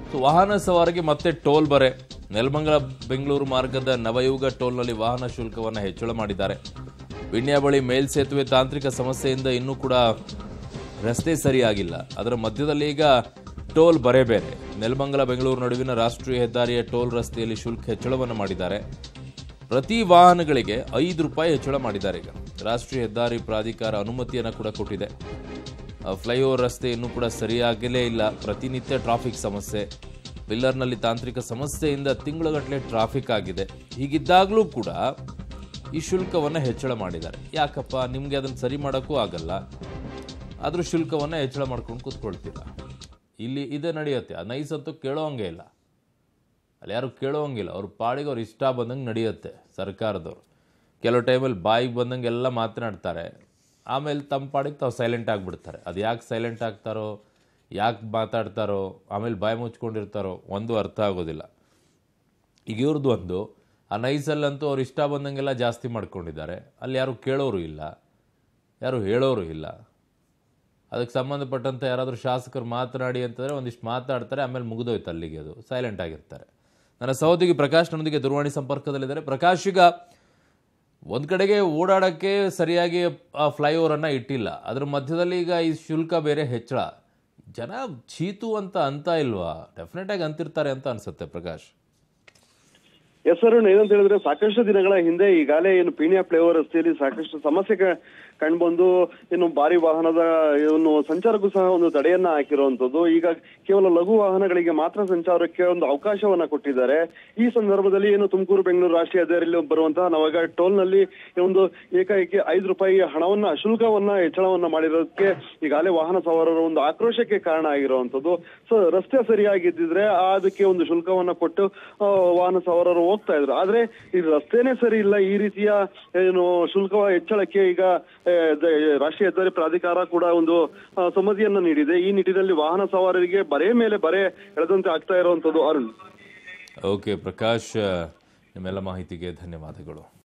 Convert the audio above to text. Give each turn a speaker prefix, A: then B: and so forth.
A: so ವಾಹನ ಸವಾರಿಗೆ ಮತ್ತೆ toll ಬರೆ ನೆಲಮಂಗಲ ಬೆಂಗಳೂರು ಮಾರ್ಗದ ನವಯುಗ ಟೋಲ್ನಲ್ಲಿ ವಾಹನ ಶುಲ್ಕವನ್ನು ಹೆಚ್ಚಳ ಮಾಡಿದ್ದಾರೆ ವಿಣ್ಯ ಬಳಿ ಮೇಲ್ಸೇತುವೆ ತಾಂತ್ರಿಕ ಸಮಸ್ಯೆಯಿಂದ ಇನ್ನೂ ಕೂಡ ರಸ್ತೆ ಸರಿಯಾಗಿಲ್ಲ ಅದರ ಮಧ್ಯದಲ್ಲಿ ಈಗ ಟೋಲ್ ಬರೆ ಬೇರೆ ನೆಲಮಂಗಲ ಬೆಂಗಳೂರು ನಡುವಿನ ರಾಷ್ಟ್ರೀಯ ಹೆದ್ದಾರಿಯ ಟೋಲ್ ರಸ್ತೆಯಲ್ಲಿ ಶುಲ್ಕ ಹೆಚ್ಚಳವನ್ನು ಮಾಡಿದ್ದಾರೆ ಪ್ರತಿ ವಾಹನಗಳಿಗೆ ಐದು ರೂಪಾಯಿ ಹೆಚ್ಚಳ ಮಾಡಿದ್ದಾರೆ ಈಗ ರಾಷ್ಟ್ರೀಯ ಹೆದ್ದಾರಿ ಪ್ರಾಧಿಕಾರ ಅನುಮತಿಯನ್ನು ಕೂಡ ಕೊಟ್ಟಿದೆ ಆ, ಫ್ಲೈಓವರ್ ರಸ್ತೆ ಇನ್ನೂ ಕೂಡ ಸರಿಯಾಗಲೇ ಇಲ್ಲ ಪ್ರತಿನಿತ್ಯ ಟ್ರಾಫಿಕ್ ಸಮಸ್ಯೆ ಪಿಲ್ಲರ್ನಲ್ಲಿ ತಾಂತ್ರಿಕ ಸಮಸ್ಯೆಯಿಂದ ತಿಂಗಳುಗಟ್ಟಲೆ ಟ್ರಾಫಿಕ್ ಆಗಿದೆ ಹೀಗಿದ್ದಾಗಲೂ ಕೂಡ ಈ ಶುಲ್ಕವನ್ನು ಹೆಚ್ಚಳ ಮಾಡಿದ್ದಾರೆ ಯಾಕಪ್ಪ ನಿಮಗೆ ಅದನ್ನು ಸರಿ ಮಾಡೋಕ್ಕೂ ಆಗಲ್ಲ ಆದರೂ ಶುಲ್ಕವನ್ನು ಹೆಚ್ಚಳ ಮಾಡ್ಕೊಂಡು ಕೂತ್ಕೊಳ್ತೀರಾ ಇಲ್ಲಿ ಇದೇ ನಡೆಯುತ್ತೆ ಆ ನೈಸ್ ಅಂತೂ ಕೇಳೋಂಗೆ ಇಲ್ಲ ಅಲ್ಲಿ ಯಾರು ಕೇಳೋಂಗಿಲ್ಲ ಅವ್ರ ಪಾಡಿಗೆ ಅವ್ರು ಇಷ್ಟ ಬಂದಂಗೆ ನಡೆಯುತ್ತೆ ಸರ್ಕಾರದವ್ರು ಕೆಲವು ಟೈಮಲ್ಲಿ ಬಾಯಿಗೆ ಬಂದಂಗೆ ಎಲ್ಲ ಮಾತನಾಡ್ತಾರೆ ಆಮೇಲೆ ತಮ್ಮ ಪಾಡಿಗೆ ತಾವು ಸೈಲೆಂಟ್ ಆಗಿಬಿಡ್ತಾರೆ ಅದು ಯಾಕೆ ಸೈಲೆಂಟ್ ಆಗ್ತಾರೋ ಯಾಕೆ ಮಾತಾಡ್ತಾರೋ ಆಮೇಲೆ ಬಾಯಿ ಮುಚ್ಕೊಂಡಿರ್ತಾರೋ ಒಂದು ಅರ್ಥ ಆಗೋದಿಲ್ಲ ಈಗ ಇವ್ರದ್ದು ಒಂದು ಆ ನೈಸಲ್ಲಂತೂ ಅವ್ರು ಇಷ್ಟ ಬಂದಂಗೆಲ್ಲ ಜಾಸ್ತಿ ಮಾಡ್ಕೊಂಡಿದ್ದಾರೆ ಅಲ್ಲಿ ಯಾರು ಕೇಳೋರು ಇಲ್ಲ ಯಾರು ಹೇಳೋರು ಇಲ್ಲ ಅದಕ್ಕೆ ಸಂಬಂಧಪಟ್ಟಂತೆ ಯಾರಾದರೂ ಶಾಸಕರು ಮಾತನಾಡಿ ಅಂತಂದರೆ ಒಂದಿಷ್ಟು ಮಾತಾಡ್ತಾರೆ ಆಮೇಲೆ ಮುಗಿದೋಯ್ತು ಅಲ್ಲಿಗೆ ಅದು ಸೈಲೆಂಟ್ ಆಗಿರ್ತಾರೆ ನನ್ನ ಸಹೋದರಿ ಪ್ರಕಾಶ್ ನನ್ನೊಂದಿಗೆ ದೂರವಾಣಿ ಸಂಪರ್ಕದಲ್ಲಿದ್ದಾರೆ ಪ್ರಕಾಶ್ ಈಗ ಒಂದು ಕಡೆಗೆ ಓಡಾಡೋಕ್ಕೆ ಸರಿಯಾಗಿ ಆ ಫ್ಲೈಓವರನ್ನು ಇಟ್ಟಿಲ್ಲ ಅದ್ರ ಮಧ್ಯದಲ್ಲಿ ಈಗ ಈ ಶುಲ್ಕ ಬೇರೆ ಹೆಚ್ಚಳ ಜನ ಚೀತು ಅಂತ ಅಂತ ಇಲ್ವಾ ಡೆಫಿನೆಟ್ ಆಗಿ ಅಂತಿರ್ತಾರೆ ಅಂತ ಅನ್ಸುತ್ತೆ ಪ್ರಕಾಶ್
B: ಎಸ್ ಸರ್ ಏನಂತ ಹೇಳಿದ್ರೆ ಸಾಕಷ್ಟು ದಿನಗಳ ಹಿಂದೆ ಈಗಾಗಲೇ ಏನು ಪೀಣ್ಯ ಫ್ಲೈಓವರ್ ರಸ್ತೆಯಲ್ಲಿ ಸಾಕಷ್ಟು ಸಮಸ್ಯೆ ಕ- ಕಂಡುಬಂದು ಇನ್ನು ಭಾರಿ ವಾಹನದ ಏನು ಸಂಚಾರಕ್ಕೂ ಸಹ ಒಂದು ತಡೆಯನ್ನ ಹಾಕಿರುವಂತದ್ದು ಈಗ ಕೇವಲ ಲಘು ವಾಹನಗಳಿಗೆ ಮಾತ್ರ ಸಂಚಾರಕ್ಕೆ ಒಂದು ಅವಕಾಶವನ್ನ ಕೊಟ್ಟಿದ್ದಾರೆ ಈ ಸಂದರ್ಭದಲ್ಲಿ ಏನು ತುಮಕೂರು ಬೆಂಗಳೂರು ರಾಷ್ಟ್ರೀಯ ಹೆದ್ದಾರಿಯಲ್ಲಿ ಬರುವಂತಹ ನವಾಗ ಟೋಲ್ ನಲ್ಲಿ ಒಂದು ಏಕಾಏಕಿ ಐದು ರೂಪಾಯಿ ಹಣವನ್ನ ಶುಲ್ಕವನ್ನ ಹೆಚ್ಚಳವನ್ನ ಮಾಡಿರೋದಕ್ಕೆ ಈಗಾಗಲೇ ವಾಹನ ಸವಾರರ ಒಂದು ಆಕ್ರೋಶಕ್ಕೆ ಕಾರಣ ಆಗಿರುವಂತದ್ದು ಸೊ ರಸ್ತೆ ಸರಿಯಾಗಿದ್ದಿದ್ರೆ ಆ ಅದಕ್ಕೆ ಒಂದು ಶುಲ್ಕವನ್ನ ಕೊಟ್ಟು ಆ, ವಾಹನ ಸವಾರರು ಹೋಗ್ತಾ ಇದ್ರು ಆದ್ರೆ ಈ ರಸ್ತೆನೇ ಸರಿ ಇಲ್ಲ ಈ ರೀತಿಯ ಏನು ಶುಲ್ಕ ಹೆಚ್ಚಳಕ್ಕೆ ಈಗ ಆ, ದ- ರಾಷ್ಟ್ರೀಯ ಹೆದ್ದಾರಿ ಪ್ರಾಧಿಕಾರ ಕೂಡ ಒಂದು ಆ, ಸಮ್ಮತಿಯನ್ನ ನೀಡಿದೆ ಈ ನಿಟ್ಟಿನಲ್ಲಿ ವಾಹನ ಸವಾರರಿಗೆ ಬರೇ ಮೇಲೆ ಬರೆ ಎಳೆದಂತೆ ಆಗ್ತಾ ಇರುವಂತದ್ದು ಅರುಣ್
A: ಓಕೆ ಪ್ರಕಾಶ್ ನಿಮ್ಮೆಲ್ಲ ಮಾಹಿತಿಗೆ ಧನ್ಯವಾದಗಳು